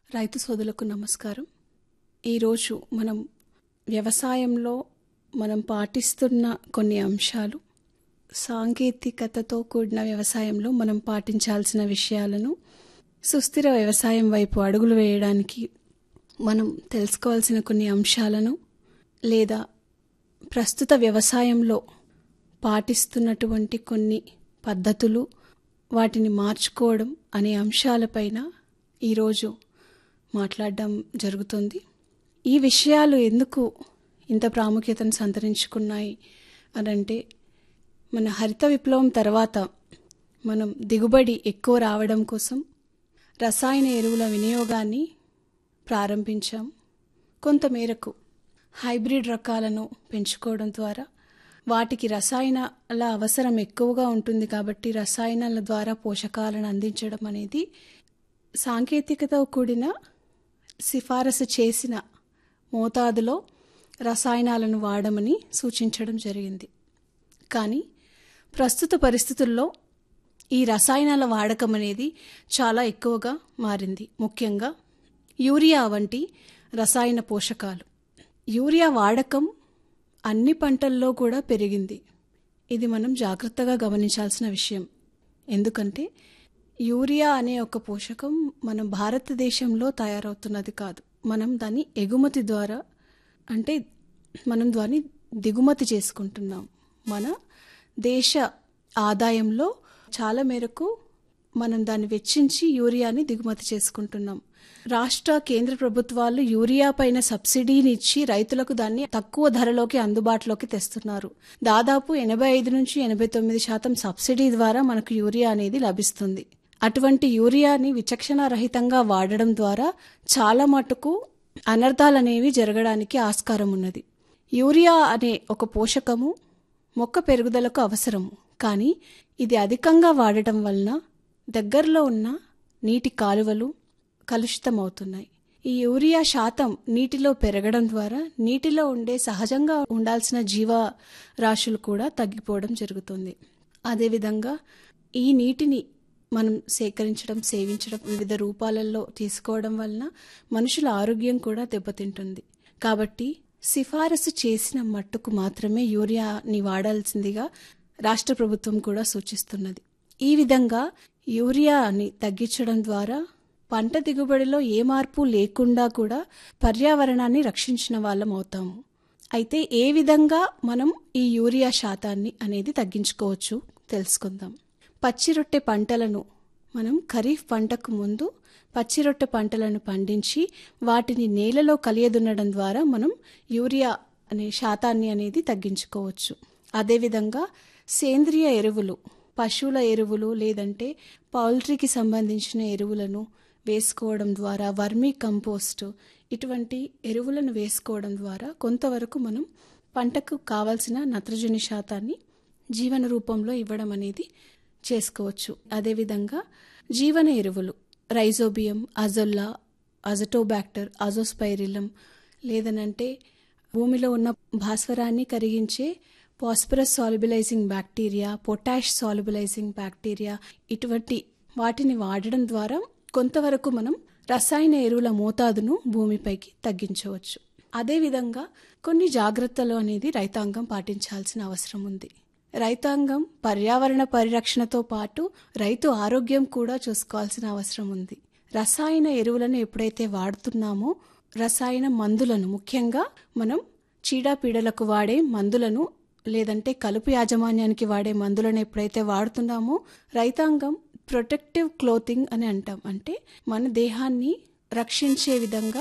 రైతు సోదరులకు నమస్కారం ఈరోజు మనం వ్యవసాయంలో మనం పాటిస్తున్న కొన్ని అంశాలు సాంకేతికతతో కూడిన వ్యవసాయంలో మనం పాటించాల్సిన విషయాలను సుస్థిర వ్యవసాయం వైపు అడుగులు వేయడానికి మనం తెలుసుకోవాల్సిన కొన్ని అంశాలను లేదా ప్రస్తుత వ్యవసాయంలో పాటిస్తున్నటువంటి కొన్ని పద్ధతులు వాటిని మార్చుకోవడం అనే అంశాలపైన ఈరోజు మాట్లాడడం జరుగుతుంది ఈ విషయాలు ఎందుకు ఇంత ప్రాముఖ్యతను సంతరించుకున్నాయి అనంటే మన హరిత విప్లవం తర్వాత మనం దిగుబడి ఎక్కువ రావడం కోసం రసాయన ఎరువుల వినియోగాన్ని ప్రారంభించాం కొంతమేరకు హైబ్రిడ్ రకాలను పెంచుకోవడం ద్వారా వాటికి రసాయనాల అవసరం ఎక్కువగా ఉంటుంది కాబట్టి రసాయనాల ద్వారా పోషకాలను అందించడం అనేది సాంకేతికతో కూడిన సిఫారసు చేసిన మోతాదులో రసాయనాలను వాడమని సూచించడం జరిగింది కానీ ప్రస్తుత పరిస్థితుల్లో ఈ రసాయనాల వాడకం అనేది చాలా ఎక్కువగా మారింది ముఖ్యంగా యూరియా వంటి రసాయన పోషకాలు యూరియా వాడకం అన్ని పంటల్లో కూడా పెరిగింది ఇది మనం జాగ్రత్తగా గమనించాల్సిన విషయం ఎందుకంటే యూరియా అనే ఒక పోషకం మన భారతదేశంలో తయారవుతున్నది కాదు మనం దాన్ని ఎగుమతి ద్వారా అంటే మనం దాన్ని దిగుమతి చేసుకుంటున్నాం మన దేశ ఆదాయంలో చాలా మేరకు మనం దాన్ని వెచ్చించి యూరియాని దిగుమతి చేసుకుంటున్నాం రాష్ట్ర కేంద్ర ప్రభుత్వాలు యూరియా పైన సబ్సిడీని ఇచ్చి రైతులకు దాన్ని తక్కువ ధరలోకి అందుబాటులోకి తెస్తున్నారు దాదాపు ఎనభై ఐదు నుంచి ఎనభై తొమ్మిది శాతం సబ్సిడీ ద్వారా మనకు యూరియా అనేది లభిస్తుంది అటువంటి యూరియాని విచక్షణ రహితంగా వాడడం ద్వారా చాలా మటుకు అనర్థాలనేవి జరగడానికి ఆస్కారం ఉన్నది యూరియా అనే ఒక పోషకము మొక్క పెరుగుదలకు అవసరము కానీ ఇది అధికంగా వాడటం వలన దగ్గరలో ఉన్న నీటి కాలువలు కలుషితమవుతున్నాయి ఈ యూరియా శాతం నీటిలో పెరగడం ద్వారా నీటిలో ఉండే సహజంగా ఉండాల్సిన జీవరాశులు కూడా తగ్గిపోవడం జరుగుతుంది అదేవిధంగా ఈ నీటిని మనం సేకరించడం సేవించడం వివిధ రూపాలలో తీసుకోవడం వలన మనుషుల ఆరోగ్యం కూడా దెబ్బతింటుంది కాబట్టి సిఫారసు చేసిన మట్టుకు మాత్రమే యూరియాని వాడాల్సిందిగా రాష్ట్ర ప్రభుత్వం కూడా సూచిస్తున్నది ఈ విధంగా యూరియాని తగ్గించడం ద్వారా పంట దిగుబడిలో ఏ మార్పు లేకుండా కూడా పర్యావరణాన్ని రక్షించిన వాళ్ళం అవుతాము అయితే ఏ విధంగా మనం ఈ యూరియా శాతాన్ని అనేది తగ్గించుకోవచ్చు తెలుసుకుందాం పచ్చిరొట్టె పంటలను మనం ఖరీఫ్ పంటకు ముందు పచ్చిరొట్టె పంటలను పండించి వాటిని నేలలో కలియదున్నడం ద్వారా మనం యూరియా అనే శాతాన్ని అనేది తగ్గించుకోవచ్చు అదేవిధంగా సేంద్రియ ఎరువులు పశువుల ఎరువులు లేదంటే పౌల్ట్రీకి సంబంధించిన ఎరువులను వేసుకోవడం ద్వారా వర్మీ కంపోస్ట్ ఇటువంటి ఎరువులను వేసుకోవడం ద్వారా కొంతవరకు మనం పంటకు కావాల్సిన నత్రజని శాతాన్ని జీవన రూపంలో ఇవ్వడం అనేది చేసుకోవచ్చు అదేవిధంగా జీవన ఎరువులు రైజోబియం అజొల్లా అజటోబాక్టర్ అజోస్పైరిలం లేదనంటే భూమిలో ఉన్న భాస్వరాన్ని కరిగించే phosphorus solubilizing bacteria potash solubilizing bacteria ఇటువంటి వాటిని వాడడం ద్వారా కొంతవరకు మనం రసాయన ఎరువుల మోతాదును భూమిపైకి తగ్గించవచ్చు అదేవిధంగా కొన్ని జాగ్రత్తలు అనేది రైతాంగం పాటించాల్సిన అవసరం ఉంది రైతాంగం పర్యావరణ పరిరక్షణతో పాటు రైతు ఆరోగ్యం కూడా చూసుకోవాల్సిన అవసరం ఉంది రసాయన ఎరువులను ఎప్పుడైతే వాడుతున్నామో రసాయన మందులను ముఖ్యంగా మనం చీడపీడలకు వాడే మందులను లేదంటే కలుపు యాజమాన్యానికి వాడే మందులను ఎప్పుడైతే వాడుతున్నామో రైతాంగం ప్రొటెక్టివ్ క్లోతింగ్ అని అంటాం అంటే మన దేహాన్ని రక్షించే విధంగా